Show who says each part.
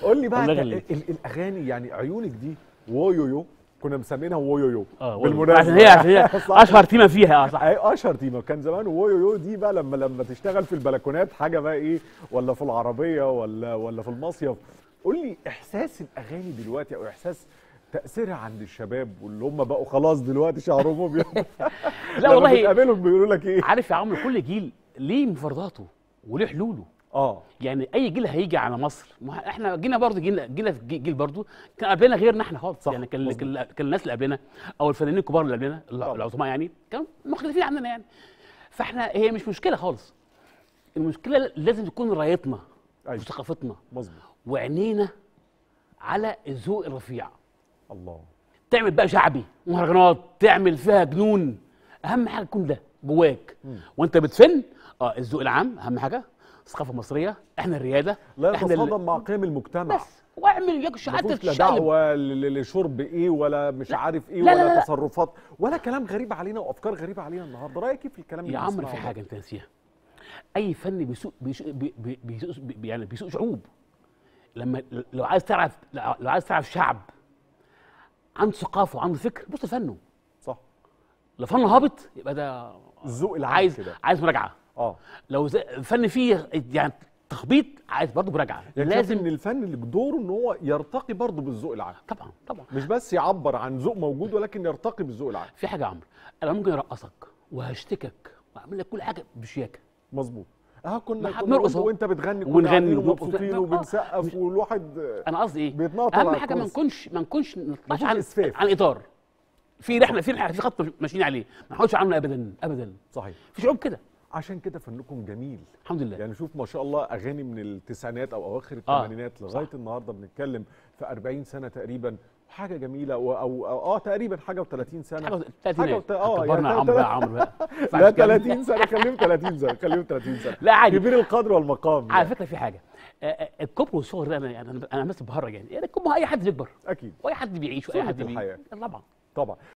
Speaker 1: قول لي بقى
Speaker 2: الله
Speaker 1: أنت
Speaker 2: يخليك.
Speaker 1: ال- الاغاني يعني عيونك دي ويويو كنا مسمينها ويويو
Speaker 2: اه
Speaker 1: بالمناسبه
Speaker 2: عشان هي عشان هي
Speaker 1: صح.
Speaker 2: اشهر تيمه فيها اه صح
Speaker 1: اي اشهر تيمه كان زمان ويويو دي بقى لما لما تشتغل في البلكونات حاجه بقى ايه ولا في العربيه ولا ولا في المصيف قول لي احساس الاغاني دلوقتي او احساس تاثيرها عند الشباب واللي هم بقوا خلاص دلوقتي شعرهم ابيض
Speaker 2: لا
Speaker 1: لما
Speaker 2: والله
Speaker 1: بتقابلهم بيقولوا لك ايه
Speaker 2: عارف يا عمرو كل جيل ليه مفرداته وليه حلوله
Speaker 1: اه
Speaker 2: يعني اي جيل هيجي على مصر ما ه- احنا جينا برضه جينا جينا في جي- جيل برضه كان قبلنا غيرنا احنا خالص
Speaker 1: صح،
Speaker 2: يعني كان
Speaker 1: مظبوط.
Speaker 2: كان كان الناس اللي قبلنا او الفنانين الكبار اللي قبلنا الع-
Speaker 1: طبعا.
Speaker 2: العظماء يعني كانوا مختلفين عننا يعني فاحنا هي مش مشكله خالص المشكله لازم تكون رايتنا
Speaker 1: أيوة.
Speaker 2: وثقافتنا
Speaker 1: مظبوط
Speaker 2: وعينينا على الذوق الرفيع
Speaker 1: الله
Speaker 2: تعمل بقى شعبي مهرجانات تعمل فيها جنون اهم حاجه يكون ده جواك وانت بتفن اه الذوق العام اهم حاجه الثقافه المصريه احنا الرياده
Speaker 1: لا
Speaker 2: احنا اللي-
Speaker 1: يتصادم مع قيم المجتمع
Speaker 2: بس واعمل ياكل حتى
Speaker 1: مفيش لا
Speaker 2: تشقلب.
Speaker 1: دعوه ل- ل- لشرب ايه ولا مش عارف ايه
Speaker 2: لا، لا،
Speaker 1: ولا
Speaker 2: لا، لا.
Speaker 1: تصرفات ولا كلام غريب علينا وافكار غريبه علينا النهارده رايك ايه في الكلام اللي
Speaker 2: يا عمرو
Speaker 1: بنسمعه
Speaker 2: في
Speaker 1: ده؟
Speaker 2: حاجه انت ناسيها اي فن بيسوق بيسوق بي- بي- بيسوق بي- يعني بيسوق شعوب لما لو عايز تعرف لو عايز تعرف شعب عنده ثقافه وعنده فكر بص لفنه
Speaker 1: صح
Speaker 2: لو فن هابط يبقى ده
Speaker 1: الذوق العام
Speaker 2: عايز
Speaker 1: كده
Speaker 2: عايز مراجعه
Speaker 1: اه
Speaker 2: لو زي- فن فيه يعني تخبيط عايز برضه مراجعه
Speaker 1: يعني لازم
Speaker 2: لازم
Speaker 1: ان الفن اللي دوره ان هو يرتقي برضه بالذوق العام
Speaker 2: طبعا طبعا
Speaker 1: مش بس يعبر عن ذوق موجود ولكن يرتقي بالذوق العام
Speaker 2: في حاجه يا عمرو انا ممكن ارقصك وهشتكك واعمل لك كل حاجه بشياكه
Speaker 1: مظبوط اه كنا
Speaker 2: ما
Speaker 1: كنا
Speaker 2: بنرقص
Speaker 1: وانت-
Speaker 2: أهو.
Speaker 1: وانت بتغني كنا
Speaker 2: ونغني
Speaker 1: قاعدين
Speaker 2: ونرقص.
Speaker 1: ومبسوطين
Speaker 2: آه.
Speaker 1: وبنسقف والواحد
Speaker 2: انا قصدي ايه
Speaker 1: بيتنطط
Speaker 2: اهم
Speaker 1: على
Speaker 2: حاجه ما
Speaker 1: الكرسي.
Speaker 2: نكونش ما نكونش نطلعش
Speaker 1: مفيش
Speaker 2: عن
Speaker 1: إسفاف.
Speaker 2: عن اطار في رحله في رحله في خط ماشيين عليه ما نحاولش عنه ابدا ابدا
Speaker 1: صحيح
Speaker 2: في شعوب كده
Speaker 1: عشان كده فنكم جميل
Speaker 2: الحمد لله
Speaker 1: يعني شوف ما شاء الله اغاني من التسعينات او اواخر
Speaker 2: آه،
Speaker 1: الثمانينات لغايه النهارده بنتكلم في 40 سنه تقريبا حاجه جميله و- او, أو اه تقريبا حاجه و30 سنه
Speaker 2: حاجه
Speaker 1: حاجه
Speaker 2: 30
Speaker 1: وت- اه
Speaker 2: كبرنا يا
Speaker 1: يعني
Speaker 2: عمرو بقى يا عمرو بقى
Speaker 1: لا 30 سنه خليهم 30 سنه خليهم 30 سنه
Speaker 2: لا عادي.
Speaker 1: كبير القدر والمقام
Speaker 2: على
Speaker 1: يعني.
Speaker 2: فكره في حاجه آه، آه، الكبر والصغر ده انا يعني انا انا بس بهرج يعني يعني الكبر اي حد بيكبر
Speaker 1: اكيد
Speaker 2: واي حد بيعيش واي
Speaker 1: سنة
Speaker 2: حد بي-
Speaker 1: الحياة.
Speaker 2: طبعا
Speaker 1: طبعا